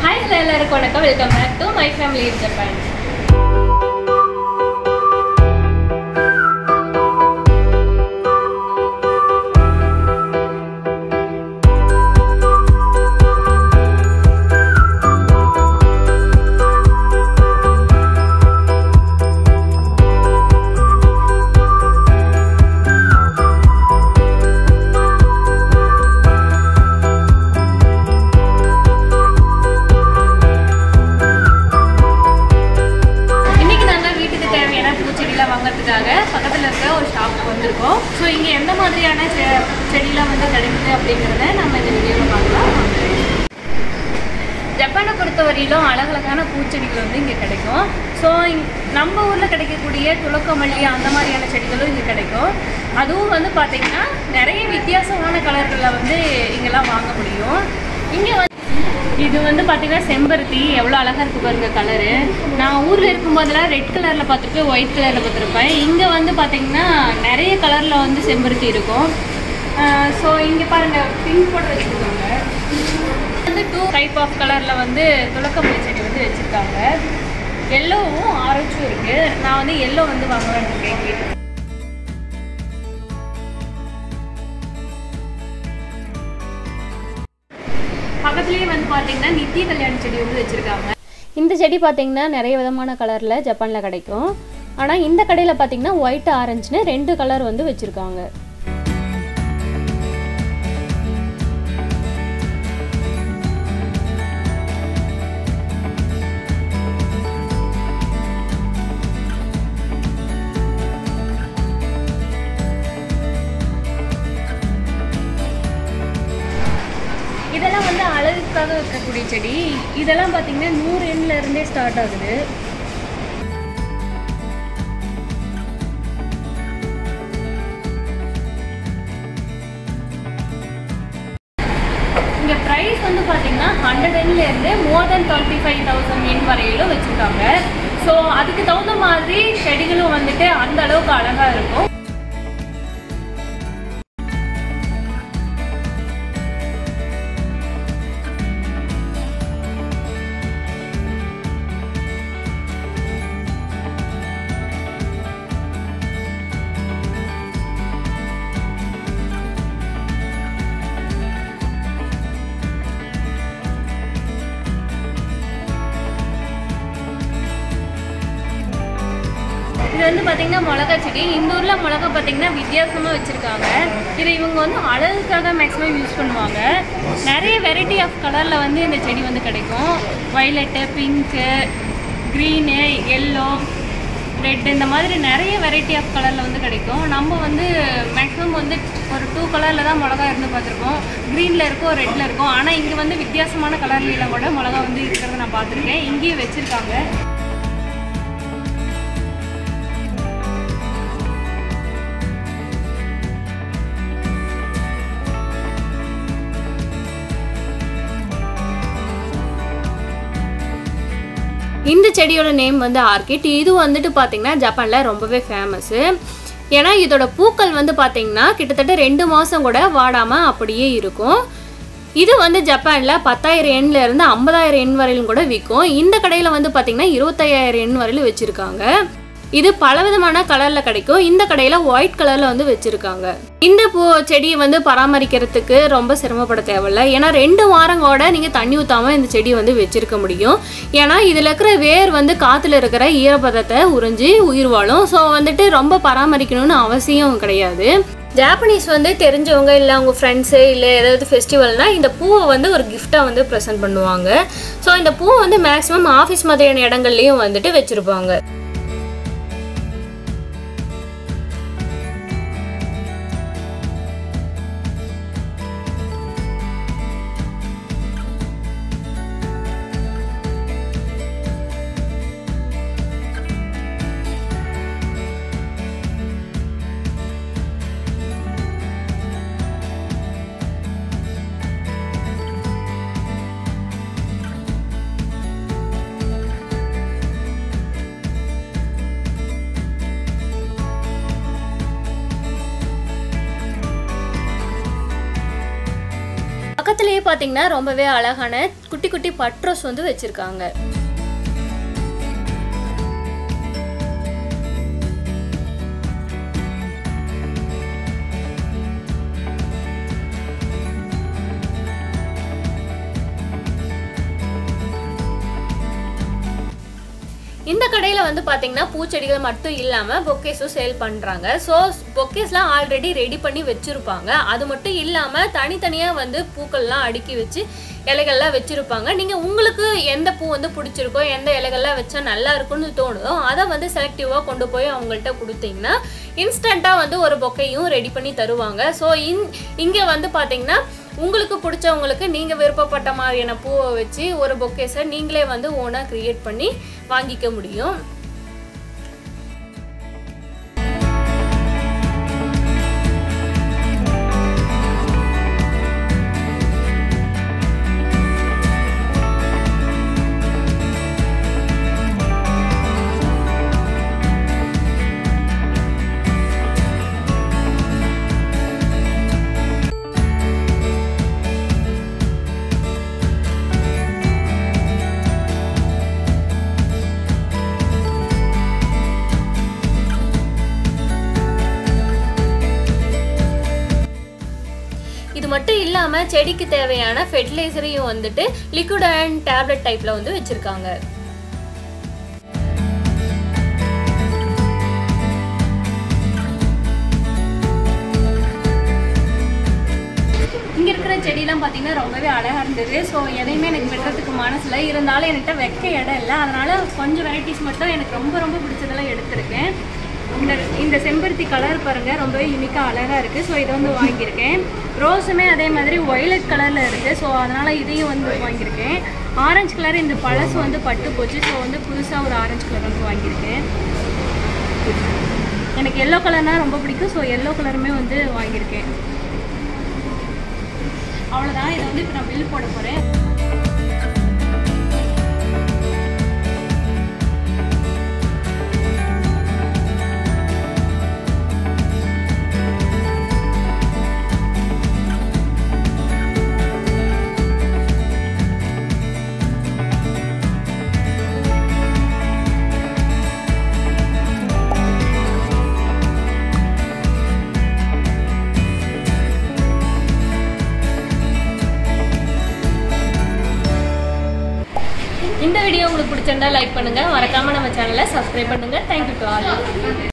Hi hello எல்லாருக்கும் வணக்கம் welcome back to my family in Japan இன்னைக்கு நாங்க வீட்டுக்கு தேவையான பூச்செடிலாம் வாங்குறதுக்காக பக்கத்துல இருக்க ஒரு ஷாப்புக்கு வந்திருக்கோம் ஸோ இங்க எந்த மாதிரியான செ- செடிலாம் வந்து கிடைக்குது அப்படிங்கிறத நம்ம இந்த வீடியோவில் பார்க்கலாம் வாங்க. ஜப்பானை பொறுத்தவரையிலும் அழகழகான பூச்செடிகள் வந்து இங்கே கிடைக்கும் ஸோ நம்ம ஊரில் கிடைக்கக்கூடிய துளக்கமல்லி அந்த மாதிரியான செடிகளும் இங்கே கிடைக்கும் அதுவும் வந்து பார்த்தீங்கன்னா நிறைய வித்தியாசமான கலர்களில் வந்து இங்கெல்லாம் வாங்க முடியும் இங்கே வந்து இது வந்து பார்த்தீங்கன்னா செம்பருத்தி எவ்வளோ அழகாக இருக்கு பாருங்க கலரு நான் ஊரில் இருக்கும்போதெல்லாம் ரெட் கலரில் பார்த்துருப்பேன் ஒயிட் கலரில் பார்த்துருப்பேன் இங்கே வந்து பார்த்தீங்கன்னா நிறைய கலரில் வந்து செம்பருத்தி இருக்கும் ஸோ இங்கே பாருங்க பிங்க் போட்டு வச்சுருக்காங்க வந்து டூ டைப் ஆஃப் கலரில் வந்து துளக்கமல்லி செடி வந்து வச்சுருக்காங்க எல்லோவும் ஆரஞ்சும் இருக்குது நான் வந்து எல்லோ வந்து வாங்கலாம்னு இருக்கேன் வீட்டுக்கு பக்கத்துலேயே வந்து பார்த்தீங்கன்னா நித்திய கல்யாண செடி வந்து வச்சுருக்காங்க இந்த செடி பார்த்தீங்கன்னா நிறைய விதமான கலரில் ஜப்பானில் கிடைக்கும் ஆனால் இந்த கடையில் பார்த்தீங்கன்னா ஒயிட் ஆரஞ்சுன்னு ரெண்டு கலர் வந்து வச்சுருக்காங்க இதெல்லாம் வந்து அழகுக்காக வைக்கக்கூடிய செடி இதெல்லாம் பார்த்தீங்கன்னா நூறு எண்ணில் இருந்தே ஸ்டார்ட் ஆகுது இங்கே ப்ரைஸ் வந்து பார்த்தீங்கன்னா ஹண்ட்ரட் இருந்து more than twenty five thousand yen வரையிலும் வச்சுருக்காங்க ஸோ அதுக்கு தகுந்த மாதிரி செடிகளும் வந்துட்டு அந்த அளவுக்கு அழகாக இருக்கும் இது வந்து பார்த்தீங்கன்னா மிளகா செடி இந்த ஊரில் மிளகா பார்த்தீங்கன்னா வித்தியாசமாக வச்சுருக்காங்க இது இவங்க வந்து அழகுக்காக மேக்ஸிமம் யூஸ் பண்ணுவாங்க நிறைய வெரைட்டி ஆஃப் கலரில் வந்து இந்த செடி வந்து கிடைக்கும் violet pink green yellow red இந்த மாதிரி நிறைய வெரைட்டி ஆஃப் கலரில் வந்து கிடைக்கும் நம்ம வந்து மேக்ஸிமம் வந்து ஒரு டூ கலரில் தான் மிளகா இருந்து பார்த்துருக்கோம் க்ரீனில் இருக்கும் ரெட்டில் இருக்கும் ஆனால் இங்கே வந்து வித்தியாசமான கலர்லாம் கூட மிளகா வந்து இருக்கிறத நான் பார்த்துருக்கேன் இங்கேயும் வச்சுருக்காங்க இந்த செடியோட நேம் வந்து ஆர்கிட் இது வந்துட்டு பார்த்தீங்கன்னா ஜப்பானில் ரொம்பவே ஃபேமஸ்ஸு ஏன்னா இதோட பூக்கள் வந்து பார்த்தீங்கன்னா கிட்டத்தட்ட ரெண்டு மாதம் கூட வாடாமல் அப்படியே இருக்கும் இது வந்து ஜப்பானில் பத்தாயிரம் எண்ணில் இருந்து ஐம்பதாயிரம் எண் வரையிலும் கூட விற்கும் இந்த கடையில் வந்து பார்த்தீங்கன்னா இருபத்தையாயிரம் எண் வரையிலும் வச்சுருக்காங்க இது பலவிதமான கலரில் கிடைக்கும் இந்த கடையில் ஒயிட் கலரில் வந்து வச்சுருக்காங்க இந்த பூ செடியை வந்து பராமரிக்கிறதுக்கு ரொம்ப சிரமப்பட தேவையில்ல ஏன்னா ரெண்டு வாரங்கோட நீங்கள் தண்ணி ஊற்றாமல் இந்த செடியை வந்து வச்சிருக்க முடியும் ஏன்னா இதில் இருக்கிற வேர் வந்து காற்றுல இருக்கிற ஈரப்பதத்தை உறிஞ்சி உயிர் வாழும் ஸோ வந்துட்டு ரொம்ப பராமரிக்கணும்னு அவசியம் கிடையாது ஜாப்பனீஸ் வந்து தெரிஞ்சவங்க இல்லை அவங்க ஃப்ரெண்ட்ஸு இல்லை ஏதாவது ஃபெஸ்டிவல்னால் இந்த பூவை வந்து ஒரு கிஃப்டாக வந்து ப்ரெசென்ட் பண்ணுவாங்க ஸோ இந்த பூவை வந்து மேக்ஸிமம் ஆஃபீஸ் மாதிரியான இடங்கள்லையும் வந்துட்டு வச்சுருப்பாங்க பக்கத்துலேயே பார்த்தீங்கன்னா ரொம்பவே அழகான குட்டி குட்டி பட்ரோஸ் வந்து வச்சுருக்காங்க இந்த கடையில் வந்து பார்த்தீங்கன்னா பூச்செடிகள் மட்டும் இல்லாமல் பொக்கேஸும் சேல் பண்ணுறாங்க ஸோ பொக்கேஸ்லாம் ஆல்ரெடி ரெடி பண்ணி வச்சுருப்பாங்க அது மட்டும் இல்லாமல் தனித்தனியாக வந்து பூக்கள்லாம் அடுக்கி வச்சு இலைகள்லாம் வச்சுருப்பாங்க நீங்கள் உங்களுக்கு எந்த பூ வந்து பிடிச்சிருக்கோ எந்த இலைகள்லாம் வச்சா நல்லா இருக்கும்னு தோணுதோ அதை வந்து செலக்டிவாக கொண்டு போய் அவங்கள்ட்ட கொடுத்தீங்கன்னா இன்ஸ்டண்ட்டாக வந்து ஒரு பொக்கையும் ரெடி பண்ணி தருவாங்க ஸோ இன் இங்கே வந்து பார்த்தீங்கன்னா உங்களுக்கு பிடிச்சவங்களுக்கு நீங்கள் விருப்பப்பட்ட மாதிரியான பூவை வச்சு ஒரு பொக்கேஸை நீங்களே வந்து ஓனாக க்ரியேட் பண்ணி வாங்கிக்க முடியும் இது மட்டும் இல்லாமல் செடிக்கு தேவையான ஃபெர்டிலைசரையும் வந்துட்டு லிக்விட் அண்ட் டேப்லெட் டைப்பில் வந்து வச்சுருக்காங்க இங்கே இருக்கிற செடியெல்லாம் பார்த்தீங்கன்னா ரொம்பவே அழகாக இருந்தது ஸோ எதையுமே எனக்கு வெட்டுறதுக்கு மனசில் இருந்தாலும் என்கிட்ட வைக்க இடம் இல்லை அதனால் கொஞ்சம் வெரைட்டிஸ் மட்டும் எனக்கு ரொம்ப ரொம்ப பிடிச்சதெல்லாம் எடுத்திருக்கேன் இந்த இந்த செம்பருத்தி கலர் பாருங்கள் ரொம்பவே யூனிக்காக அழகாக இருக்குது ஸோ இதை வந்து வாங்கியிருக்கேன் ரோஸுமே அதே மாதிரி ஒய்லட் கலரில் இருக்குது ஸோ அதனால் இதையும் வந்து வாங்கியிருக்கேன் ஆரஞ்சு கலர் இந்த பழசு வந்து பட்டு போச்சு ஸோ வந்து புதுசாக ஒரு ஆரஞ்சு கலர் வந்து வாங்கியிருக்கேன் எனக்கு எல்லோ கலர்னால் ரொம்ப பிடிக்கும் ஸோ எல்லோ கலருமே வந்து வாங்கியிருக்கேன் அவ்வளோதான் இதை வந்து இப்போ நான் பில் போட போகிறேன் இந்த வீடியோ உங்களுக்கு பிடிச்சிருந்தா லைக் பண்ணுங்க மறக்காம நம்ம சேனலை சப்ஸ்கிரைப் பண்ணுங்க தேங்க்யூ டு ஆல்